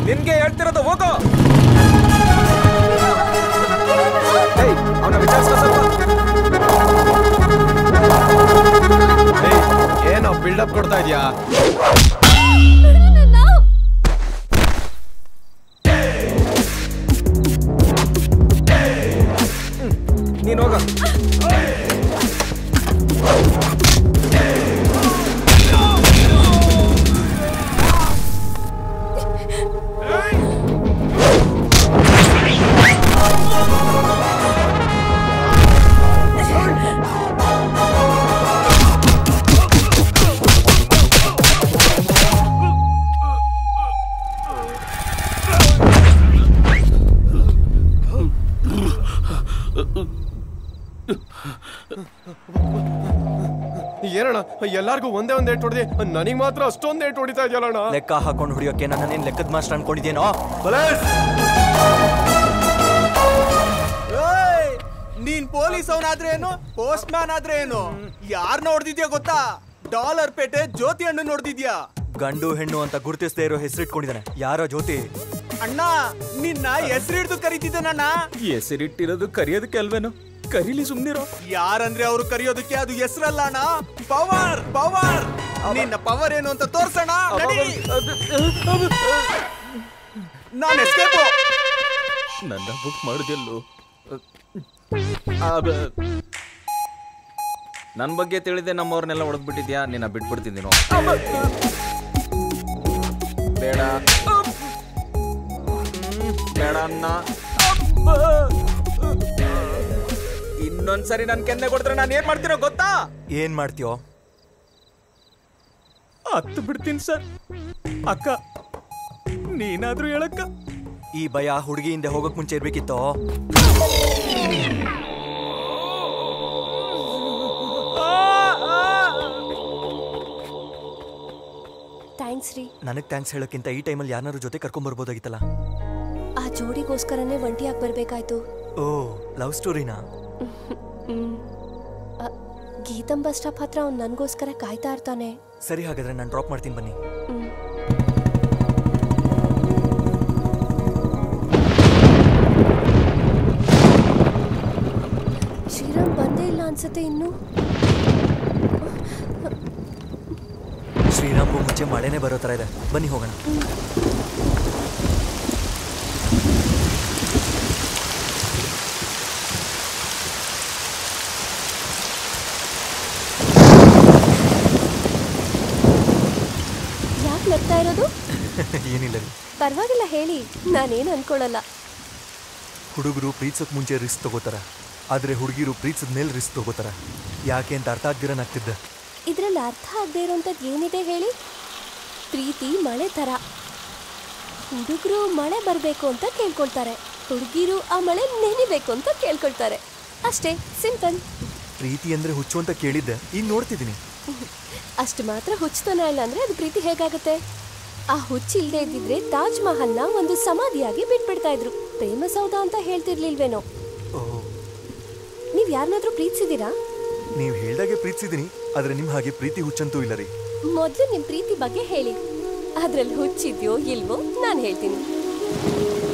ನಿನ್ಗೆ ಹೇಳ್ತಿರೋದು ಹೋಗೋ ಏಯ್, ಅವ್ನ ವಿಚಾರಿಸ್ಕೊ ಸ್ವಲ್ಪ. ಏಯ್, ಏನೋ ಬಿಲ್ಡಪ್ ಕೊಡ್ತಾ ಇದೀಯಾ ನೀನ್ ಹೋಗ ಏನಣ್ಣ ಎಲ್ಲಾರ್ಗೂ ಒಂದೇ ಒಂದ್ ಏಟ್ ಹೊಡೆದಿ ನನಗ್ ಮಾತ್ರ ಅಷ್ಟೊಂದ್ ಏಟ್ ಹೊಡಿತಾ ಇದೆಯಲ್ಲಣ್ಣ ಲೆಕ್ಕ ಹಾಕೊಂಡು ಹೊಡಿಯೋಕೆ ನನ್ನ ನೀನ್ ಲೆಕ್ಕದ ಮಾಸ್ಟರ್ ಅನ್ಕೊಂಡಿದ್ದೇನೋ ಏಯ್! ನೀನ್ ಪೊಲೀಸ್ ಅವನಾದ್ರೆ ಏನು ಪೋಸ್ಟ್ ಮ್ಯಾನ್ ಆದ್ರೆ ಏನು ಯಾರ್ ನೋಡ್ದಿದ್ಯಾ ಗೊತ್ತಾ ಡಾಲರ್ ಪೇಟೆ ಜ್ಯೋತಿ ಹಣ್ಣು ನೋಡ್ದಿದ್ಯಾ ಗಂಡು ಹೆಣ್ಣು ಅಂತ ಗುರುತಿಸದೇ ಇರೋ ಹೆಸರಿಟ್ಕೊಂಡಿದ್ದಾನೆ ಯಾರೋ ಜ್ಯೋತಿ ಅಣ್ಣ ನಿನ್ನ ಹೆಸರಿಡ್ದು ಕರೀತಿದ್ದೇನಣ್ಣ ಹೆಸರಿಟ್ಟಿರೋದು ಕರಿಯೋದಕ್ಕೆ ಅಲ್ವೇನೋ ಕರೀಲಿ ಸುಮ್ನಿರೋ ಯಾರಂದ್ರೆ ಅವ್ರು ಕರೆಯೋದಕ್ಕೆ ಅದು ಹೆಸರಲ್ಲ ಅಣ್ಣ ಪವರ್ ಪವರ್ ನಿನ್ನ ಪವರ್ ಏನು ಅಂತ ತೋರ್ಸೋಣ ನಡಿ. ನಾನ್ ಎಸ್ಕೇಪು ನನ್ನ ಬುಕ್ ಮಾಡಿದೆಲ್ಲೋ ನನ್ನ ಬಗ್ಗೆ ತಿಳಿದೆ ನಮ್ಮವ್ರನ್ನೆಲ್ಲ ಹೊಡೆದ್ಬಿಟ್ಟಿದ್ಯಾ ನಿನ್ನ ಬಿಟ್ಬಿಡ್ತಿದ್ದೀನೋ ಬೇಡ ಬೇಡ ಅನ್ನ ಇನ್ನೊಂದ್ಸರಿ ನನ್ ಕೆನ್ನೆ ಕೊಡ್ತಾರೆ ನಾನು ಏನ್ ಮಾಡ್ತೀನೋ ಗೊತ್ತಾ ಏನ್ ಮಾಡ್ತೀಯೋ ಹತ್ತು ಬಿಡ್ತೀನಿ ಸರ್ ಅಕ್ಕ ನೀನಾದ್ರೂ ಹೇಳಕ್ಕ ಈ ಭಯ ಹುಡುಗಿ ಹಿಂದೆ ಹೋಗಕ್ ಮುಂಚೆ ಇರ್ಬೇಕಿತ್ತೋ ಥ್ಯಾಂಕ್ಸ್ ರೀ ನನಗ್ ಥ್ಯಾಂಕ್ಸ್ ಹೇಳೋಕ್ಕಿಂತ ಈ ಟೈಮಲ್ಲಿ ಯಾರನ್ನಾರು ಜೊತೆ ಕರ್ಕೊಂಡ್ ಬರ್ಬೋದಾಗಿತ್ತಲ್ಲ ಆ ಜೋಡಿಗೋಸ್ಕರನೇ ಒಂಟಿಯಾಗಿ ಬರ್ಬೇಕಾಯ್ತು ಓ ಲವ್ ಸ್ಟೋರಿನಾ ಹ್ಮ್. ಅ, ಗೀತಂ ಬಸ್ ಸ್ಟಾಪ್ ಹತ್ರ ಅವ್ನು ನನಗೋಸ್ಕರ ಕಾಯ್ತಾ ಇರ್ತಾನೆ ಸರಿ ಹಾಗಾದ್ರೆ ನಾನು ಡ್ರಾಪ್ ಮಾಡ್ತೀನಿ ಬನ್ನಿ ಹ್ಮ್. ಶ್ರೀರಾಮ್ ಬಂದೇ ಇಲ್ಲ ಅನ್ಸುತ್ತೆ ಇನ್ನು ಶ್ರೀರಾಮ್ಗೂ ಮುಂಚೆ ಮಳೆನೇ ಬರೋ ಥರ ಇದೆ ಬನ್ನಿ ಹೋಗೋಣ ಯಾಕೆ ನಗ್ತಾ ಇರೋದು ಏನಿಲ್ಲ ರೀ ಪರವಾಗಿಲ್ಲ ಹೇಳಿ ನಾನೇನು ಅನ್ಕೊಳ್ಳಲ್ಲ ಹುಡುಗರು ಪ್ರೀತಿಸೋಕ್ ಮುಂಚೆ ರಿಸ್ಕ್ ತಗೋತಾರ ಆದ್ರೆ ಹುಡುಗಿರು ಪ್ರೀತಿಸಿದ ಮೇಲೆ ರಿಸ್ಕ್ ತಗೋತಾರ ಯಾಕೆ ಅಂತ ಅರ್ಥ ಆಗ್ದಿರನಾಗ್ತಿದ್ದೆ ಇದ್ರಲ್ಲಿ ಅರ್ಥ ಆಗದೆ ಇರೋಂಥದ್ದು ಏನಿದೆ ಹೇಳಿ ಪ್ರೀತಿ ಮಳೆ ಥರ ಹುಡುಗರು ಮಳೆ ಬರಬೇಕು ಅಂತ ಕೇಳ್ಕೊಳ್ತಾರೆ ಹುಡುಗಿರು ಆ ಮಳೆ ನೆನಿಬೇಕು ಅಂತ ಕೇಳ್ಕೊಳ್ತಾರೆ ಅಷ್ಟೇ ಸಿಂಪಲ್ ಪ್ರೀತಿ ಅಂದ್ರೆ ಹುಚ್ಚು ಅಂತ ಕೇಳಿದ್ದೆ ಈಗ ನೋಡ್ತಿದ್ದೀನಿ ಅಷ್ಟು ಮಾತ್ರ ಹುಚ್ಚುತನ ಇಲ್ಲ ಅಂದ್ರೆ ಅದು ಪ್ರೀತಿ ಹೇಗಾಗುತ್ತೆ ಆ ಹುಚ್ಚು ಇಲ್ದೇ ಇದ್ದಿದ್ರೆ ತಾಜ್ ಮಹಲ್ನ ಒಂದು ಸಮಾಧಿಯಾಗಿ ಬಿಟ್ಬಿಡ್ತಾ ಇದ್ರು ಪ್ರೇಮ ಸೌಧ ಅಂತ ಹೇಳ್ತಿರ್ಲಿಲ್ವೇನೋ ಓ ನೀವ್ ಯಾರನ್ನಾದ್ರೂ ಪ್ರೀತಿಸಿದೀರಾ ನೀವು ಹೇಳ್ದಾಗೆ ಪ್ರೀತಿಸಿದ್ದೀನಿ ಆದ್ರೆ ನಿಮ್ ಹಾಗೆ ಪ್ರೀತಿ ಹುಚ್ಚಂತೂ ಇಲ್ಲ ರೀ ಮೊದ್ಲು ನಿಮ್ ಪ್ರೀತಿ ಬಗ್ಗೆ ಹೇಳಿ ಅದ್ರಲ್ಲಿ ಹುಚ್ಚಿದ್ಯೋ ಇಲ್ವೋ ನಾನು ಹೇಳ್ತೀನಿ